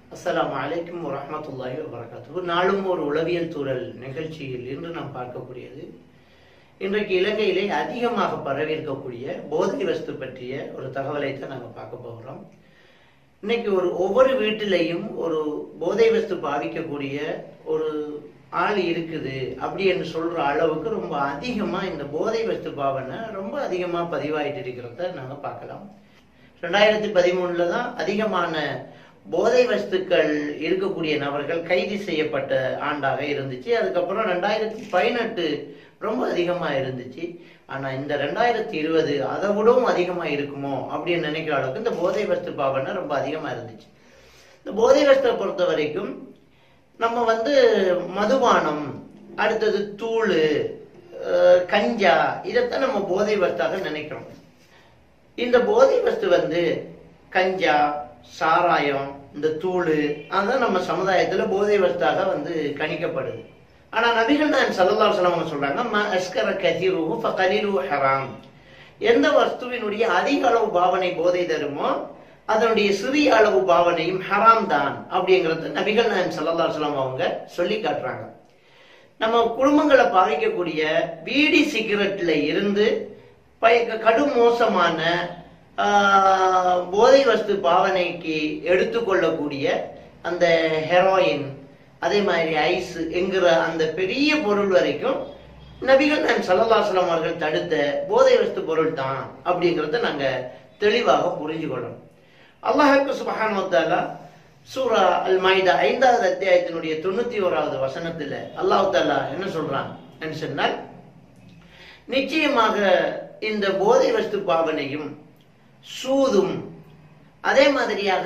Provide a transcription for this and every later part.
அஸ்ஸலாமு அலைக்கும் வரஹ்மத்துல்லாஹி வபரகாத்துஹு நாளும் ஒரு உளவியல் தூரல் நிகழ்ச்சியில் இன்று நாம் பார்க்கக்கூடியது இன்றைக்கு இலங்கையிலே அதிகமாக பரவி இருக்கக்கூடிய போதை வஸ்து பற்றிய ஒரு தகவலை தான் நாங்கள் பார்க்க போகிறோம் இன்னைக்கு ஒரு ஒவ்வொரு வீட்டிலையும் ஒரு போதை வஸ்து பாவிக்கக்கூடிய ஒரு ஆள் இருக்குது அப்படி என்று சொல்ற அளவுக்கு ரொம்ப அதிகமா இந்த போதை வஸ்து பாவனை ரொம்ப அதிகமா பதிவாயிட்டு இருக்கிறத நாங்க பார்க்கலாம் ரெண்டாயிரத்தி பதிமூணுல தான் அதிகமான போதை வஸ்துக்கள் இருக்கக்கூடிய நபர்கள் கைது செய்யப்பட்ட ஆண்டாக இருந்துச்சு அதுக்கப்புறம் ரெண்டாயிரத்தி பதினெட்டு ரொம்ப அதிகமா இருந்துச்சு ஆனா இந்த ரெண்டாயிரத்தி இருபது அதை விடவும் அதிகமா இருக்குமோ அப்படின்னு நினைக்கிற அளவுக்கு இந்த போதை வஸ்து பாவனை ரொம்ப அதிகமா இருந்துச்சு இந்த போதை வஸ்தை பொறுத்த வரைக்கும் நம்ம வந்து மதுபானம் அடுத்தது தூள் அஹ், கஞ்சா இதைத்தான் நம்ம போதை வஸ்தாக நினைக்கிறோம் இந்த போதை வஸ்து வந்து கஞ்சா சாராயம் இந்த தூள் அதான் நம்ம சமுதாயத்துல போதை வஸ்தாக வந்து கணிக்கப்படுது ஆனா நபிகள் நான் சல்லல்லாஹு அலைஹி வஸல்லம் சொல்றாங்க ம அஸ்கர கதீருஹு ஃபகலீலுஹு ஹராம் எந்த வஸ்துவினுடைய அதிக அளவு பாவனை போதை தருமோ அதனுடைய சிறிய அளவு பாவனையும் ஹராம் தான் அப்படிங்கறது நபிகள் நாயகம் சல்லல்லாஹு அலைஹி வஸல்லம் அவங்க சொல்லி காட்டுறாங்க நம்ம குடும்பங்களை பாதிக்கக்கூடிய பீடி சிகரெட்ல இருந்து பய- கடும் மோசமான ஆஹ், போதை வஸ்து பாவனைக்கு எடுத்துக்கொள்ளக்கூடிய அந்த ஹெரோயின் அதே மாதிரி ஐஸ் என்கிற அந்த பெரிய பொருள் வரைக்கும் நபிகள் நான் சல்லல்லாஸ்லாம் அவர்கள் தடுத்த போதை வஸ்து பொருள் தான் அப்படிங்கறத நாங்க தெளிவாக புரிஞ்சுக்கொள்ளணும் அல்லாஹுக்கு சுபஹானுவத்தாலா சூரா அல் மாயிதா ஐந்தாவது அத்தியாயத்தினுடைய தொண்ணூத்தி ஓராவது வசனத்துல அல்லாஹ் தாலா என்ன சொல்றான் என்று சொன்னால் நிச்சயமாக இந்த போதை வஸ்து பாவனையும் சூதும் அதே மாதிரியாக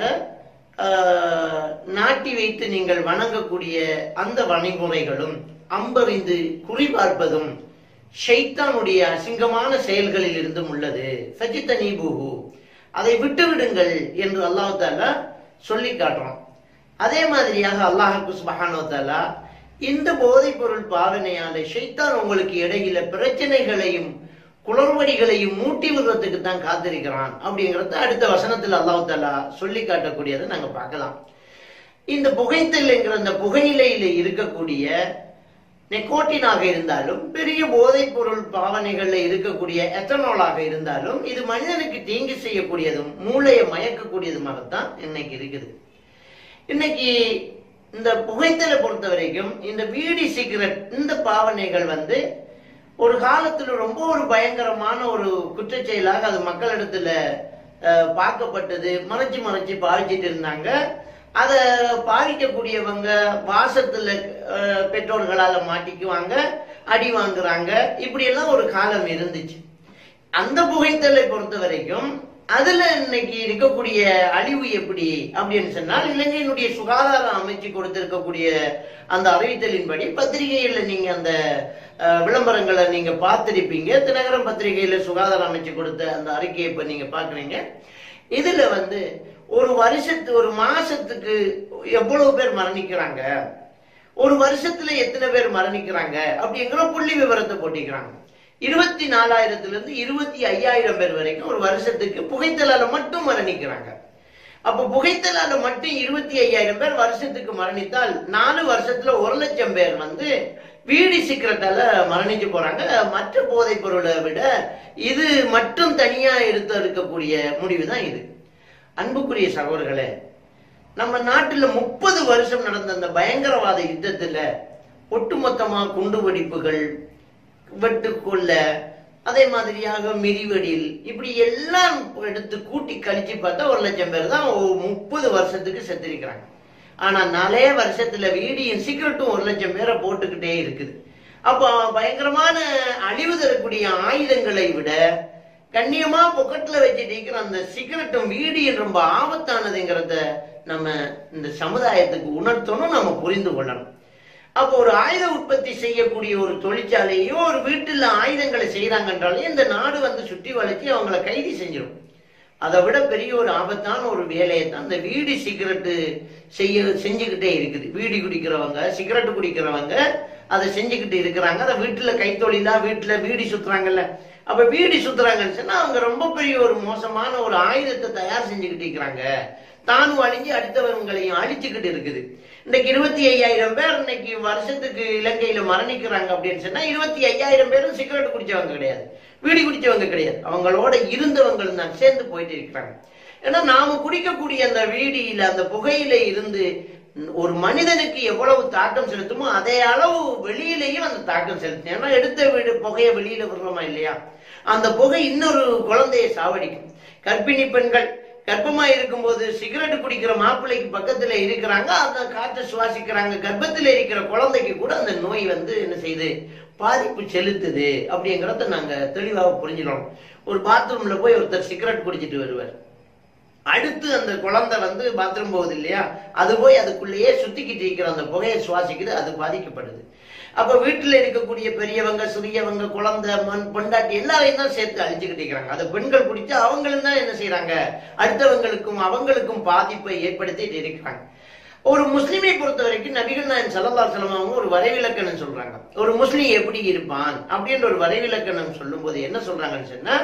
ஆஹ், நாட்டி வைத்து நீங்கள் வணங்கக்கூடிய அந்த வழிமுறைகளும் அம்பறிந்து குறிபார்ப்பதும் ஷைத்தானுடைய அசிங்கமான செயல்களில் இருந்தும் உள்ளது சஜித்த நீபூஹு அதை விட்டு விடுங்கள் என்று அல்லாஹ் தாலா சொல்லி காட்டுறோம் அதே மாதிரியாக அல்லாஹுக்கு சுபஹானோ தாலா இந்த போதைப் பொருள் பாவனையால ஷைத்தான் உங்களுக்கு இடையில பிரச்சனைகளையும் குளறுபடிகளையும் மூட்டி விடுறதுக்கு தான் காத்திருக்கிறான் அப்படிங்கறத அடுத்த வசனத்தில் அல்லாஹ் தாலா சொல்லி காட்டக்கூடியதை நாங்க பார்க்கலாம் இந்த புகைத்தல்ங்கிற அந்த புகையிலையில இருக்கக்கூடிய நெக்கோட்டினாக இருந்தாலும் பெரிய போதைப் பொருள் பாவனைகள்ல இருக்கக்கூடிய எத்தனாலாக இருந்தாலும் இது மனிதனுக்கு தீங்கு செய்யக்கூடியதும் மூளையை மயக்கக்கூடியதுமாகத்தான் இன்னைக்கு இருக்குது இன்னைக்கு இந்த புகைத்தலை பொறுத்த வரைக்கும் இந்த பீடி சிகரெட் இந்த பாவனைகள் வந்து ஒரு காலத்துல ரொம்ப ஒரு பயங்கரமான ஒரு குற்றச் செயலாக அது மக்களிடத்துல அஹ், பார்க்கப்பட்டது மறைச்சு மறைச்சு பாவிச்சிட்டு இருந்தாங்க அத பாதிக்கக்கூடியவங்க வாசத்துல அஹ், பெற்றோர்களால மாட்டிக்குவாங்க அடி வாங்குறாங்க இப்படி எல்லாம் ஒரு காலம் இருந்துச்சு அந்த புகைத்தலை பொறுத்த வரைக்கும் அதுல இன்னைக்கு இருக்கக்கூடிய அழிவு எப்படி அப்படின்னு சொன்னால் இலங்கையினுடைய சுகாதார அமைச்சு கொடுத்திருக்கக்கூடிய அந்த அறிவித்தலின்படி பத்திரிகையில நீங்க அந்த அஹ், விளம்பரங்களை நீங்க பார்த்திருப்பீங்க தினகரன் பத்திரிகையில சுகாதார அமைச்சு கொடுத்த அந்த அறிக்கையை இப்ப நீங்க பாக்குறீங்க இதுல வந்து ஒரு வருஷத்து ஒரு மாசத்துக்கு எவ்வளவு பேர் மரணிக்கிறாங்க ஒரு வருஷத்துல எத்தனை பேர் மரணிக்கிறாங்க அப்படிங்கிற புள்ளி விவரத்தை போட்டிக்கிறாங்க இருபத்தி நாலாயிரத்துல இருந்து இருபத்தி ஐயாயிரம் பேர் வரைக்கும் ஒரு வருஷத்துக்கு புகைத்தலால மட்டும் மரணிக்கிறாங்க அப்ப புகைத்தலால மட்டும் இருபத்தி ஐயாயிரம் பேர் வருஷத்துக்கு மரணித்தால் நாலு வருஷத்துல ஒரு லட்சம் பேர் வந்து வீடி சிக்கரத்தால மரணிச்சு போறாங்க மற்ற போதைப் பொருளை விட இது மட்டும் தனியா எடுத்து இருக்கக்கூடிய முடிவு தான் இது அன்புக்குரிய சகோதரர்களே நம்ம நாட்டுல முப்பது வருஷம் நடந்த அந்த பயங்கரவாத யுத்தத்துல ஒட்டுமொத்தமா குண்டு வெடிப்புகள் வெட்டுக்கொள்ள அதே மாதிரியாக மிதிவெடில் இப்படி எல்லாம் எடுத்து கூட்டி கழிச்சு பார்த்தா ஒரு லட்சம் பேர் தான் முப்பது வருஷத்துக்கு செத்திருக்கிறாங்க ஆனா நாலே வருஷத்துல வீடியும் சிகரெட்டும் ஒரு லட்சம் பேரை போட்டுக்கிட்டே இருக்குது அப்போ பயங்கரமான அழிவு தரக்கூடிய ஆயுதங்களை விட கண்ணியமா பொக்கெட்ல வச்சுட்டு இருக்கிற அந்த சிகரெட்டும் வீடியும் ரொம்ப ஆபத்தானதுங்கிறத நம்ம இந்த சமுதாயத்துக்கு உணர்த்தணும் நம்ம புரிந்து கொள்ளணும் அப்போ ஒரு ஆயுத உற்பத்தி செய்யக்கூடிய ஒரு தொழிற்சாலையோ ஒரு வீட்டுல ஆயுதங்களை செய்யறாங்கன்றாலே இந்த நாடு வந்து சுற்றி வளைச்சு அவங்கள கைது செஞ்சிடும் அதை விட பெரிய ஒரு ஆபத்தான ஒரு வேலையை தான் இந்த வீடு சிகரெட்டு செய்ய செஞ்சுக்கிட்டே இருக்குது வீடி குடிக்கிறவங்க சிகரெட் குடிக்கிறவங்க அதை செஞ்சுக்கிட்டு இருக்கிறாங்க அதை வீட்டுல கைத்தொழிலா வீட்டுல வீடி சுத்துறாங்கல்ல அப்ப வீடி சுத்துறாங்கன்னு சொன்னா அவங்க ரொம்ப பெரிய ஒரு மோசமான ஒரு ஆயுதத்தை தயார் செஞ்சுக்கிட்டு இருக்கிறாங்க தானும் அழிஞ்சு அடுத்தவங்களையும் அழிச்சுக்கிட்டு இருக்குது இன்னைக்கு இருபத்தி ஐயாயிரம் பேர் இன்னைக்கு வருஷத்துக்கு இலங்கையில மரணிக்கிறாங்க அப்படின்னு சொன்னா இருபத்தி ஐயாயிரம் பேரும் சிகரெட் குடிச்சவங்க கிடையாது வீடி குடிச்சவங்க கிடையாது அவங்களோட இருந்தவங்களும் தான் சேர்ந்து போயிட்டு இருக்கிறாங்க ஏன்னா நாம குடிக்கக்கூடிய அந்த வீடியில அந்த புகையில இருந்து ஒரு மனிதனுக்கு எவ்வளவு தாக்கம் செலுத்துமோ அதே அளவு வெளியிலையும் அந்த தாக்கம் செலுத்தும் ஏன்னா எடுத்த வீடு புகையை வெளியில விடுறோமா இல்லையா அந்த புகை இன்னொரு குழந்தையை சாவடிக்கும் கர்ப்பிணி பெண்கள் கர்ப்பமா இருக்கும்போது சிகரெட் குடிக்கிற மாப்பிள்ளைக்கு பக்கத்துல இருக்கிறாங்க அந்த காற்றை சுவாசிக்கிறாங்க கர்ப்பத்துல இருக்கிற குழந்தைக்கு கூட அந்த நோய் வந்து என்ன செய்யுது பாதிப்பு செலுத்துது அப்படிங்கறத நாங்க தெளிவாக புரிஞ்சுக்கணும் ஒரு பாத்ரூம்ல போய் ஒருத்தர் சிகரெட் குடிச்சிட்டு வருவார் அடுத்து அந்த குழந்தை வந்து பாத்ரூம் போகுது இல்லையா அது போய் அதுக்குள்ளேயே சுத்திக்கிட்டு இருக்கிற அந்த புகையை சுவாசிக்குது அது பாதிக்கப்படுது அப்ப வீட்டுல இருக்கக்கூடிய பெரியவங்க சிறியவங்க குழந்தை மண் பொண்டாட்டி எல்லாரையும் தான் சேர்த்து அழிச்சுக்கிட்டு இருக்கிறாங்க அது பெண்கள் குடிச்சு அவங்களும் தான் என்ன செய்யறாங்க அடுத்தவங்களுக்கும் அவங்களுக்கும் பாதிப்பை ஏற்படுத்திட்டு இருக்கிறாங்க ஒரு முஸ்லிமை பொறுத்த வரைக்கும் நபிகள் நாயன் சல்லல்லா செல்லம் அவங்க ஒரு வரைவிலக்கணம் சொல்றாங்க ஒரு முஸ்லீம் எப்படி இருப்பான் அப்படின்ற ஒரு வரைவிலக்கணம் சொல்லும்போது என்ன சொல்றாங்கன்னு சொன்னா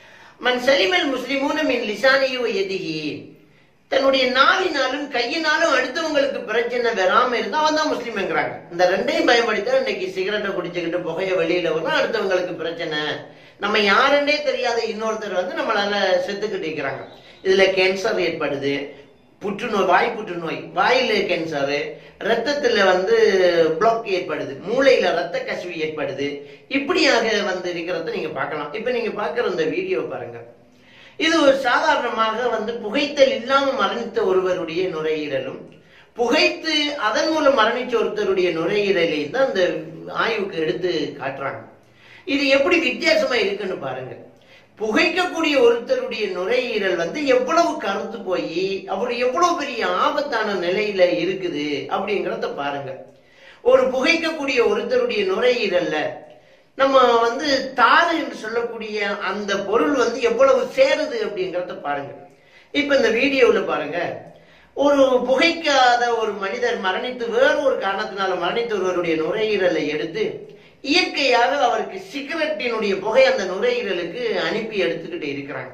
மன் சலிமல் முஸ்லிமூன மின் லிசானியோ எதிகி தன்னுடைய நாவினாலும் கையினாலும் அடுத்தவங்களுக்கு பிரச்சனை வராம இருந்தா அவன் தான் முஸ்லீம்ங்கிறாங்க இந்த ரெண்டையும் பயன்படுத்த இன்னைக்கு சிகரெட்டை குடிச்சுக்கிட்டு புகைய வெளியில வரும் அடுத்தவங்களுக்கு பிரச்சனை நம்ம யாருன்னே தெரியாத இன்னொருத்தர் வந்து நம்மளால செத்துக்கிட்டு இருக்கிறாங்க இதுல கேன்சர் ஏற்படுது புற்றுநோய் வாய் புற்றுநோய் வாயில கேன்சரு ரத்தத்துல வந்து பிளாக் ஏற்படுது மூளையில ரத்த கசிவு ஏற்படுது இப்படியாக வந்து இருக்கிறத நீங்க பார்க்கலாம் இப்ப நீங்க பார்க்குற இந்த வீடியோ பாருங்க இது ஒரு சாதாரணமாக வந்து புகைத்தல் இல்லாம மரணித்த ஒருவருடைய நுரையீரலும் புகைத்து அதன் மூலம் மரணிச்ச ஒருத்தருடைய நுரையீரலையும் தான் அந்த ஆய்வுக்கு எடுத்து காட்டுறாங்க இது எப்படி வித்தியாசமா இருக்குன்னு பாருங்க புகைக்கக்கூடிய ஒருத்தருடைய நுரையீரல் வந்து எவ்வளவு கருத்து போய் அவர் எவ்வளவு பெரிய ஆபத்தான நிலையில இருக்குது அப்படிங்கிறத பாருங்க ஒரு புகைக்கக்கூடிய ஒருத்தருடைய நுரையீரல்ல நம்ம வந்து தாது என்று சொல்லக்கூடிய அந்த பொருள் வந்து எவ்வளவு சேருது அப்படிங்கிறத பாருங்க இப்ப இந்த வீடியோல பாருங்க ஒரு புகைக்காத ஒரு மனிதர் மரணித்து வேறு ஒரு காரணத்தினால மரணித்த ஒருவருடைய நுரையீரலை எடுத்து இயற்கையாக அவருக்கு சிகரெட்டினுடைய புகை அந்த நுரையீரலுக்கு அனுப்பி எடுத்துக்கிட்டு இருக்கிறாங்க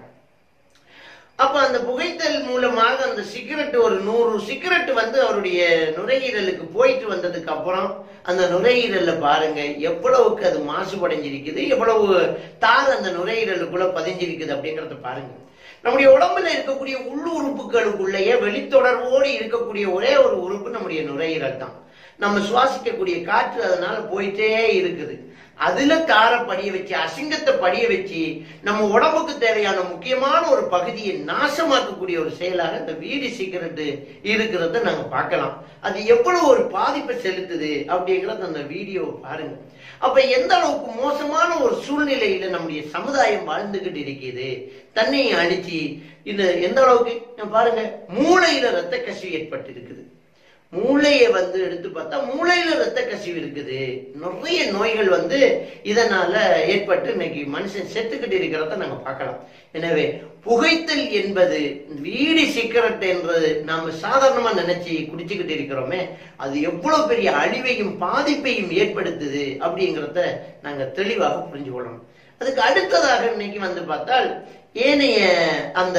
அப்ப அந்த புகைத்தல் மூலமாக அந்த சிகரெட் ஒரு நூறு சிகரெட் வந்து அவருடைய நுரையீரலுக்கு போயிட்டு வந்ததுக்கு அப்புறம் அந்த நுரையீரல்ல பாருங்க எவ்வளவுக்கு அது மாசுபடைஞ்சிருக்குது எவ்வளவு தார் அந்த நுரையீரலுக்குள்ள பதிஞ்சிருக்குது அப்படிங்கறத பாருங்க நம்முடைய உடம்புல இருக்கக்கூடிய உள்ளுறுப்புகளுக்குள்ளேயே வெளித்தொடர்போடு இருக்கக்கூடிய ஒரே ஒரு உறுப்பு நம்முடைய நுரையீரல் தான் நம்ம சுவாசிக்கக்கூடிய காற்று அதனால போயிட்டே இருக்குது அதுல தார படிய வச்சு அசிங்கத்தை படிய வச்சு நம்ம உடம்புக்கு தேவையான முக்கியமான ஒரு பகுதியை நாசமாக்கக்கூடிய ஒரு செயலாக இந்த வீடி சிகரெட் இருக்கிறத நாங்க பார்க்கலாம் அது எவ்வளவு ஒரு பாதிப்பை செலுத்துது அப்படிங்கறத அந்த வீடியோ பாருங்க அப்ப எந்த அளவுக்கு மோசமான ஒரு சூழ்நிலையில நம்முடைய சமுதாயம் வாழ்ந்துகிட்டு இருக்குது தன்னை அழிச்சு இது எந்த அளவுக்கு பாருங்க மூளையில ரத்த கசிவு ஏற்பட்டு இருக்குது மூளையை வந்து எடுத்து பார்த்தா மூளையில ரத்த கசிவு இருக்குது நிறைய நோய்கள் வந்து இதனால ஏற்பட்டு இன்னைக்கு மனுஷன் செத்துக்கிட்டு இருக்கிறத நாங்க பார்க்கலாம் எனவே புகைத்தல் என்பது வீடி சிகரெட் என்பது நாம சாதாரணமா நினைச்சு குடிச்சுக்கிட்டு இருக்கிறோமே அது எவ்வளவு பெரிய அழிவையும் பாதிப்பையும் ஏற்படுத்துது அப்படிங்கிறத நாங்க தெளிவாக புரிஞ்சு கொள்ளணும் அதுக்கு அடுத்ததாக இன்னைக்கு வந்து பார்த்தால் ஏனைய அந்த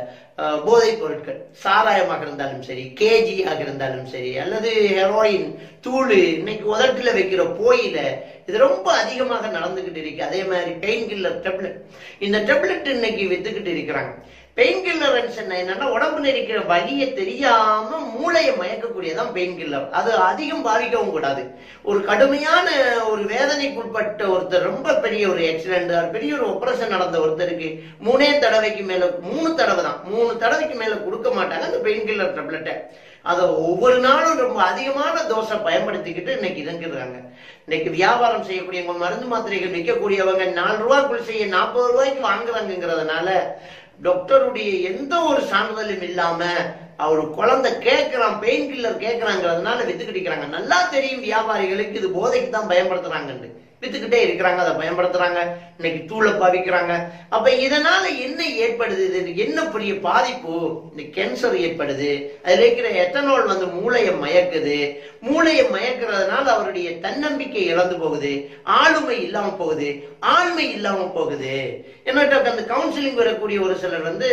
போதைப் பொருட்கள் சாராயமாக இருந்தாலும் சரி கேஜியாக இருந்தாலும் சரி அல்லது ஹெரோயின் தூள் இன்னைக்கு உதட்டுல வைக்கிற போயில இது ரொம்ப அதிகமாக நடந்துகிட்டு இருக்கு அதே மாதிரி பெயின் கில்லர் டெப்லெட் இந்த டெப்லெட் இன்னைக்கு வித்துக்கிட்டு இருக்கிறாங்க பெயின் கில்லர் என்னன்னா உடம்புல இருக்கிற வலியை தெரியாம மூளையை மயக்கக்கூடியதான் பெயின் கில்லர் அது அதிகம் பாதிக்கவும் கூடாது ஒரு கடுமையான ஒரு வேதனைக்குட்பட்ட ஒருத்தர் ரொம்ப பெரிய ஒரு ஆக்சிடென்ட் பெரிய ஒரு ஆபரேஷன் நடந்த ஒருத்தருக்கு மூணே தடவைக்கு மேல மூணு தடவை தான் மூணு தடவைக்கு மேல கொடுக்க மாட்டாங்க அந்த பெயின் கில்லர் டெப்லெட்டை அதை ஒவ்வொரு நாளும் ரொம்ப அதிகமான தோசை பயன்படுத்திக்கிட்டு இன்னைக்கு இறங்கிடுறாங்க இன்னைக்கு வியாபாரம் செய்யக்கூடியவங்க மருந்து மாத்திரைகள் விற்கக்கூடியவங்க நாலு ரூபாய்க்குள் செய்ய நாற்பது ரூபாய்க்கு வாங்குறாங்கிறதுனால டாக்டருடைய எந்த ஒரு சான்றிதழும் இல்லாம அவர் குழந்தை கேட்கிறான் பெயின் கில்லர் கேட்கிறாங்கிறதுனால வித்துக்கிட்டு நல்லா தெரியும் வியாபாரிகளுக்கு இது போதைக்கு தான் பயன்படுத்துறாங்கன்னு வித்துக்கிட்டே இருக்கிறாங்க அதை பயன்படுத்துறாங்க இன்னைக்கு தூளை பாவிக்கிறாங்க அப்ப இதனால என்ன ஏற்படுது இது என்ன பெரிய பாதிப்பு இந்த கேன்சர் ஏற்படுது அதுல இருக்கிற எத்தனால் வந்து மூளையை மயக்குது மூளையை மயக்கிறதுனால அவருடைய தன்னம்பிக்கை இழந்து போகுது ஆளுமை இல்லாம போகுது ஆண்மை இல்லாம போகுது என்னட்ட அந்த கவுன்சிலிங் வரக்கூடிய ஒரு சிலர் வந்து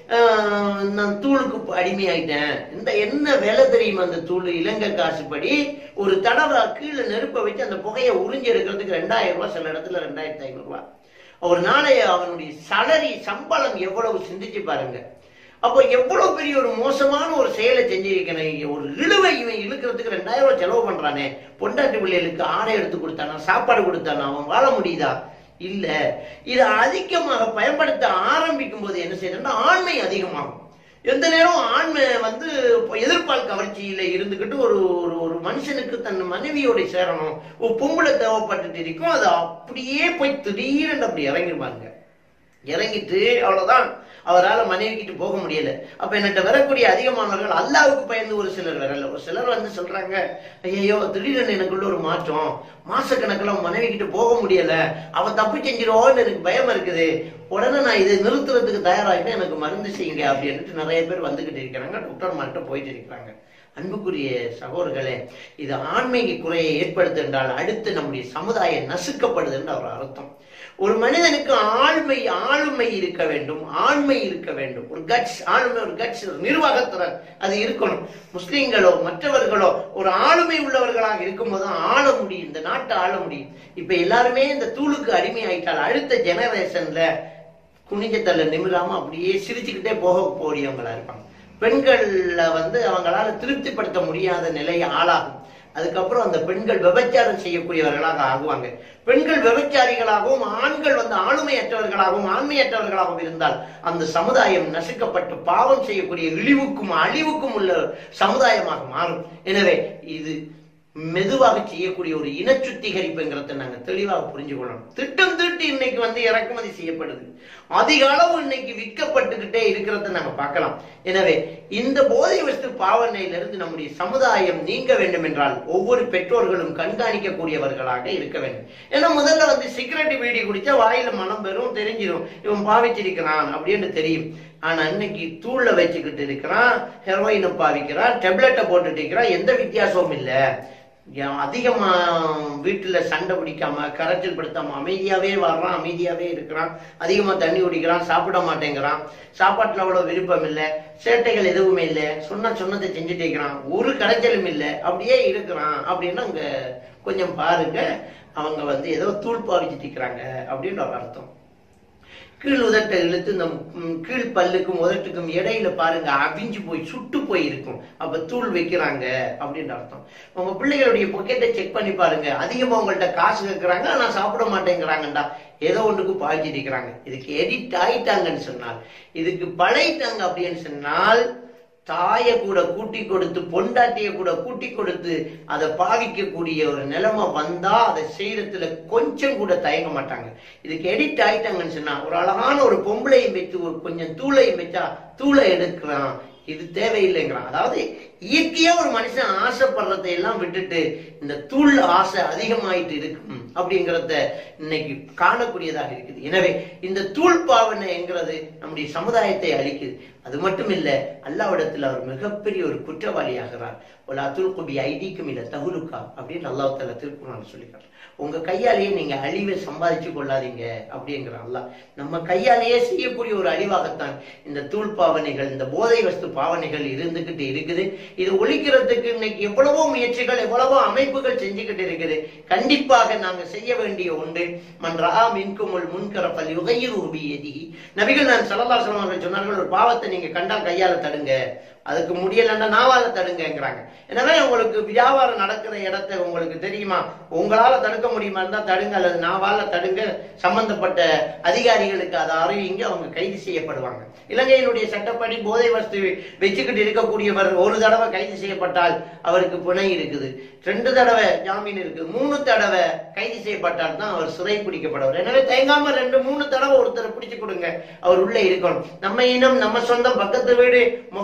ஆஹ், நான் தூளுக்கு அடிமையாயிட்டேன் இந்த என்ன வேலை தெரியுமா அந்த தூள் இலங்கை காசுப்படி ஒரு தடவை கீழே நெருப்பை வச்சு அந்த புகையை உறிஞ்சி எடுக்கிறதுக்கு ரெண்டாயிரம் ரூபாய் சில இடத்துல ரெண்டாயிரத்தி ஐநூறு ரூபாய் ஒரு நாளைய அவனுடைய சலரி சம்பளம் எவ்வளவு சிந்திச்சு பாருங்க அப்போ எவ்வளவு பெரிய ஒரு மோசமான ஒரு செயலை செஞ்சிருக்கேன் ஒரு இழுவை இவன் இழுக்கிறதுக்கு ரெண்டாயிரம் ரூபாய் செலவு பண்றானே பொண்டாட்டி பிள்ளைகளுக்கு ஆடை எடுத்து கொடுத்தானா சாப்பாடு கொடுத்தானா அவன் வாழ முடியுதா இல்ல இதை அதிகமாக பயன்படுத்த ஆரம்பிக்கும் போது என்ன செய்யணும்னா ஆண்மை அதிகமாகும் எந்த நேரம் ஆண்மை வந்து எதிர்பால் கவர்ச்சியில இருந்துகிட்டு ஒரு ஒரு ஒரு மனுஷனுக்கு தன் மனைவியோட சேரணும் ஒரு பொம்பளை தேவைப்பட்டுட்டு இருக்கும் அது அப்படியே போய் திடீரென்று அப்படி இறங்கிருப்பாங்க இறங்கிட்டு அவ்வளவுதான் அவரால் மனைவிக்கிட்டு போக முடியல அப்ப என்கிட்ட வரக்கூடிய அதிகமானவர்கள் அல்லாவுக்கு பயந்து ஒரு சிலர் வரல ஒரு சிலர் வந்து சொல்றாங்க ஐயோ திடீரென்று எனக்குள்ள ஒரு மாற்றம் மாசக்கணக்கில் மனைவி கிட்ட போக முடியல அவ தப்பு செஞ்சிருவோன்னு எனக்கு பயம் இருக்குது உடனே நான் இதை நிறுத்துறதுக்கு தயாராகிட்டேன் எனக்கு மருந்து செய்யுங்க அப்படின்ட்டு நிறைய பேர் வந்துகிட்டு இருக்கிறாங்க டாக்டர் மார்கிட்ட போயிட்டு இருக்கிறாங்க அன்புக்குரிய சகோதரர்களே இது ஆன்மீக குறையை ஏற்படுத்து என்றால் அடுத்து நம்முடைய சமுதாயம் நசுக்கப்படுது என்று அவர் அர்த்தம் ஒரு மனிதனுக்கு ஆழ்மை ஆளுமை இருக்க வேண்டும் ஆண்மை இருக்க வேண்டும் ஒரு கட்ஸ் ஆளுமை ஒரு கட்ஸ் ஒரு நிர்வாகத்திறன் அது இருக்கணும் முஸ்லிம்களோ மற்றவர்களோ ஒரு ஆளுமை உள்ளவர்களாக இருக்கும்போது தான் ஆள முடியும் இந்த நாட்டை ஆள முடியும் இப்ப எல்லாருமே இந்த தூளுக்கு அடிமை ஆயிட்டால் அடுத்த ஜெனரேஷன்ல குனிஞ்சத்தல்ல நிமிராம அப்படியே சிரிச்சுக்கிட்டே போக போடியவங்களா இருப்பாங்க பெண்கள்ல வந்து அவங்களால திருப்திப்படுத்த முடியாத நிலை ஆளாகும் அதுக்கப்புறம் அந்த பெண்கள் விபச்சாரம் செய்யக்கூடியவர்களாக ஆகுவாங்க பெண்கள் விபச்சாரிகளாகவும் ஆண்கள் வந்து ஆளுமையற்றவர்களாகவும் ஆண்மையற்றவர்களாகவும் இருந்தால் அந்த சமுதாயம் நசுக்கப்பட்டு பாவம் செய்யக்கூடிய இழிவுக்கும் அழிவுக்கும் உள்ள சமுதாயமாக மாறும் எனவே இது மெதுவாக செய்யக்கூடிய ஒரு இன சுத்திகரிப்புங்கிறத நாங்க தெளிவாக புரிஞ்சு கொள்ளணும் திட்டம் தீட்டி இன்னைக்கு வந்து இறக்குமதி செய்யப்படுது அதிக அளவு இன்னைக்கு விற்கப்பட்டுக்கிட்டே இருக்கிறத நாங்க பார்க்கலாம் எனவே இந்த போதை வஸ்து பாவனையிலிருந்து நம்முடைய சமுதாயம் நீங்க வேண்டும் என்றால் ஒவ்வொரு பெற்றோர்களும் கண்காணிக்கக்கூடியவர்களாக இருக்க வேண்டும் ஏன்னா முதல்ல வந்து சிகரெட் வீடி குடிச்சா வாயில மனம் பெறும் தெரிஞ்சிடும் இவன் பாவிச்சிருக்கிறான் அப்படின்னு தெரியும் ஆனா இன்னைக்கு தூள்ல வச்சுக்கிட்டு இருக்கிறான் ஹெரோயினை பாவிக்கிறான் டெப்லெட்டை போட்டுட்டு இருக்கிறான் எந்த வித்தியாசமும் இல்லை ஏன் அதிகமா வீட்டுல சண்டை பிடிக்காம கரைச்சல் படுத்தாம அமைதியாவே வர்றான் அமைதியாவே இருக்கிறான் அதிகமா தண்ணி குடிக்கிறான் சாப்பிட மாட்டேங்கிறான் சாப்பாட்டுல அவ்வளவு விருப்பம் இல்லை சேட்டைகள் எதுவுமே இல்லை சொன்ன சொன்னதை செஞ்சுட்டு இருக்கிறான் ஒரு கரைச்சலும் இல்லை அப்படியே இருக்கிறான் அப்படின்னு அங்க கொஞ்சம் பாருங்க அவங்க வந்து ஏதோ தூள் பாவிச்சுட்டு இருக்கிறாங்க அப்படின்னு ஒரு அர்த்தம் கீழ் உதட்டை இழுத்து இந்த ம், கீழ் பல்லுக்கும் உதட்டுக்கும் இடையில பாருங்க அவிஞ்சு போய் சுட்டு போய் இருக்கும் அப்ப தூள் வைக்கிறாங்க அப்படின்னு அர்த்தம் உங்க பிள்ளைகளுடைய பொக்கெட்டை செக் பண்ணி பாருங்க அதிகமா உங்கள்ட்ட காசு கேட்கறாங்க ஆனா சாப்பிட மாட்டேங்கிறாங்கடா ஏதோ ஒன்றுக்கு பாய்ச்சிட்டு இருக்கிறாங்க இதுக்கு எடிட் ஆயிட்டாங்கன்னு சொன்னால் இதுக்கு பழையிட்டாங்க அப்படின்னு சொன்னால் தாயை கூட கூட்டி கொடுத்து பொண்டாட்டிய கூட கூட்டி கொடுத்து அதை பாவிக்கக்கூடிய ஒரு நிலைமை வந்தா அதை செய்யறதுல கொஞ்சம் கூட தயங்க மாட்டாங்க இதுக்கு எடிட் ஆயிட்டாங்கன்னு சொன்னா ஒரு அழகான ஒரு பொம்பளையும் வச்சு ஒரு கொஞ்சம் தூளையும் வச்சா தூளை எடுக்கிறான் இது தேவையில்லைங்கிறான் அதாவது இயற்கையா ஒரு மனுஷன் ஆசைப்படுறதை எல்லாம் விட்டுட்டு இந்த தூள் ஆசை அதிகமாயிட்டு இருக்கும் அப்படிங்கிறத இன்னைக்கு காணக்கூடியதாக இருக்குது எனவே இந்த தூள் பாவனைங்கிறது நம்முடைய சமுதாயத்தை அழிக்குது அது மட்டும் இல்ல அல்லாவிடத்தில் அவர் மிகப்பெரிய ஒரு குற்றவாளி ஆகிறார் ஒரு அத்துல் குபி ஐடிக்கும் இல்ல தகுலுக்கா அப்படின்னு அல்லாஹ் தலா திருக்குறான் சொல்லிக்கிறார் உங்க கையாலேயே நீங்க அழிவை சம்பாதிச்சு கொள்ளாதீங்க அப்படிங்கிற அல்லாஹ் நம்ம கையாலேயே செய்யக்கூடிய ஒரு அழிவாகத்தான் இந்த தூள் பாவனைகள் இந்த போதை வஸ்து பாவனைகள் இருந்துகிட்டு இருக்குது இது ஒழிக்கிறதுக்கு இன்னைக்கு எவ்வளவோ முயற்சிகள் எவ்வளவோ அமைப்புகள் செஞ்சுக்கிட்டு இருக்குது கண்டிப்பாக நாங்க செய்ய வேண்டிய ஒன்று மன்றா மின்குமுள் முன்கரப்பல் யுகையிரு உபியதி நபிகள் நான் சலதாசனம் அவர்கள் சொன்னார்கள் ஒரு பாவத்தை நீங்க கண்டா கையால தடுங்க அதுக்கு முடியலன்னா நாவால தடுங்கங்கிறாங்க எனவே உங்களுக்கு வியாபாரம் நடக்கிற இடத்தை உங்களுக்கு தெரியுமா உங்களால தடுக்க முடியுமா இருந்தா தடுங்க அல்லது நாவால தடுங்க சம்பந்தப்பட்ட அதிகாரிகளுக்கு அதை அறிவிங்க அவங்க கைது செய்யப்படுவாங்க இலங்கையினுடைய சட்டப்படி போதை வஸ்து வச்சுக்கிட்டு இருக்கக்கூடியவர் ஒரு தடவை கைது செய்யப்பட்டால் அவருக்கு பிணை இருக்குது ரெண்டு தடவை ஜாமீன் இருக்குது மூணு தடவை கைது செய்யப்பட்டால் தான் அவர் சிறை பிடிக்கப்படுவார் எனவே தயங்காம ரெண்டு மூணு தடவை ஒருத்தரை பிடிச்சு கொடுங்க அவர் உள்ளே இருக்கணும் நம்ம இனம் நம்ம சொந்தம் பக்கத்து வீடு முகம்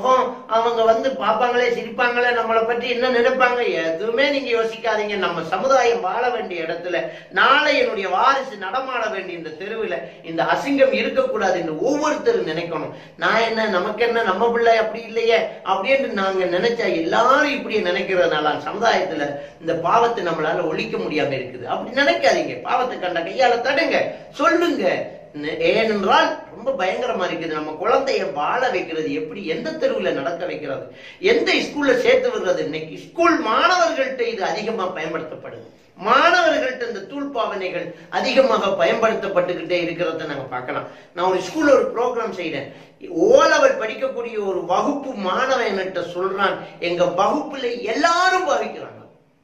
அவங்க வந்து பார்ப்பாங்களே சிரிப்பாங்களே நம்மளை பற்றி என்ன நினைப்பாங்க எதுவுமே நீங்க யோசிக்காதீங்க நம்ம சமுதாயம் வாழ வேண்டிய இடத்துல நாளை என்னுடைய வாரிசு நடமாட வேண்டிய இந்த தெருவில் இந்த அசிங்கம் இருக்கக்கூடாது என்று ஒவ்வொருத்தரும் நினைக்கணும் நான் என்ன நமக்கு என்ன நம்ம பிள்ளை அப்படி இல்லையே அப்படின்னு நாங்க நினைச்சா எல்லாரும் இப்படி நினைக்கிறதுனால சமுதாயத்துல இந்த பாவத்தை நம்மளால ஒழிக்க முடியாம இருக்குது அப்படி நினைக்காதீங்க பாவத்தை கண்ட கையால தடுங்க சொல்லுங்க நெ- ஏனென்றால் ரொம்ப பயங்கரமா இருக்குது நம்ம குழந்தைய வாழ வைக்கிறது எப்படி எந்த தெருவில் நடக்க வைக்கிறது எந்த ஸ்கூல்ல சேர்த்து விடுறது இன்னைக்கு ஸ்கூல் மாணவர்கள்ட்ட இது அதிகமா பயன்படுத்தப்படுது மாணவர்கள்ட்ட இந்த தூள்பாவனைகள் அதிகமாக பயன்படுத்தப்பட்டுக்கிட்டே இருக்கிறத நாங்க பார்க்கலாம் நான் ஒரு ஸ்கூல்ல ஒரு ப்ரோக்ராம் செய்றேன் ஓ லெவல் படிக்கக்கூடிய ஒரு வகுப்பு மாணவன் என்கிட்ட சொல்றான் எங்க வகுப்புல எல்லாரும் பாவிக்கிறாங்க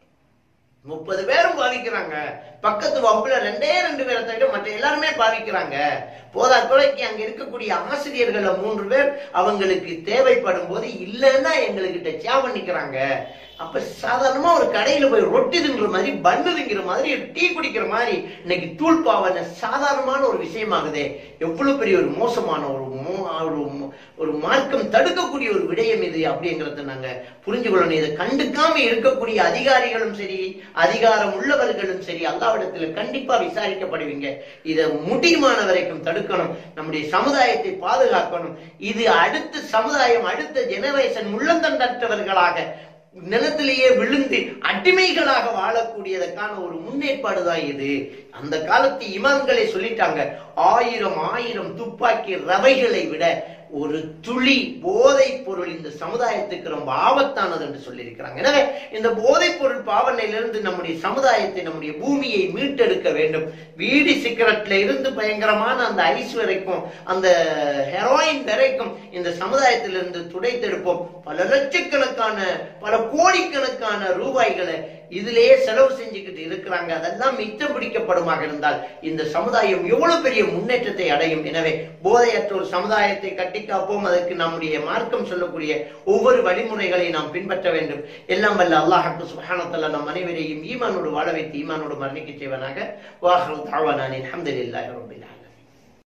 முப்பது பேரும் பாவிக்கிறாங்க பக்கத்து வகுப்புல ரெண்டே ரெண்டு பேரை தவிர மற்ற எல்லாருமே பாவிக்கிறாங்க போதா குறைக்கு அங்க இருக்கக்கூடிய ஆசிரியர்கள மூன்று பேர் அவங்களுக்கு தேவைப்படும் போது இல்லைன்னா எங்ககிட்ட சேவ் பண்ணிக்கிறாங்க அப்ப சாதாரணமா ஒரு கடையில போய் ரொட்டி தின்ற மாதிரி பன்னு திங்கிற மாதிரி டீ குடிக்கிற மாதிரி இன்னைக்கு தூள் பாவனை சாதாரணமான ஒரு விஷயமாகுதே எவ்வளவு பெரிய ஒரு மோசமான ஒரு மோ- ஒரு மோ- ஒரு மார்க்கம் தடுக்கக்கூடிய ஒரு விடயம் இது அப்படிங்கறத நாங்க புரிஞ்சு கொள்ளணும் இதை கண்டுக்காம இருக்கக்கூடிய அதிகாரிகளும் சரி அதிகாரம் உள்ளவர்களும் சரி அல்லாவிடத்துல கண்டிப்பா விசாரிக்கப்படுவீங்க இதை முடியுமான வரைக்கும் தடுக்கணும் நம்முடைய சமுதாயத்தை பாதுகாக்கணும் இது அடுத்த சமுதாயம் அடுத்த ஜெனரேஷன் உள்ளந்தண்டற்றவர்களாக நிலத்திலேயே விழுந்து அடிமைகளாக வாழக்கூடியதற்கான ஒரு முன்னேற்பாடு தான் இது அந்த காலத்து இமாம்களே சொல்லிட்டாங்க ஆயிரம் ஆயிரம் துப்பாக்கி ரவைகளை விட ஒரு துளி போதைப் பொருள் இந்த சமுதாயத்துக்கு ரொம்ப ஆபத்தானது என்று சொல்லியிருக்கிறாங்க எனவே இந்த போதைப் பொருள் பாவனையிலிருந்து நம்முடைய சமுதாயத்தை நம்முடைய பூமியை மீட்டெடுக்க வேண்டும் வீடி சிகரெட்ல இருந்து பயங்கரமான அந்த ஐஸ் வரைக்கும் அந்த ஹெரோயின் வரைக்கும் இந்த சமுதாயத்திலிருந்து துடைத்தெடுப்போம் பல லட்சக்கணக்கான பல கோடிக்கணக்கான ரூபாய்களை இதிலேயே செலவு செஞ்சுக்கிட்டு இருக்கிறாங்க அதெல்லாம் மிச்சம் பிடிக்கப்படுமாக இருந்தால் இந்த சமுதாயம் எவ்வளவு பெரிய முன்னேற்றத்தை அடையும் எனவே போதையற்ற ஒரு சமுதாயத்தை கட்டி காப்போம் அதற்கு நம்முடைய மார்க்கம் சொல்லக்கூடிய ஒவ்வொரு வழிமுறைகளை நாம் பின்பற்ற வேண்டும் எல்லாம் வல்ல அல்லாஹு சுப்ஹானஹு நம் அனைவரையும் ஈமானோடு வாழ வைத்து ஈமானோடு மரணிக்க செய்வனாக வாஹரு தாவானானின் அல்ஹம்துலில்லாஹி ரப்பில்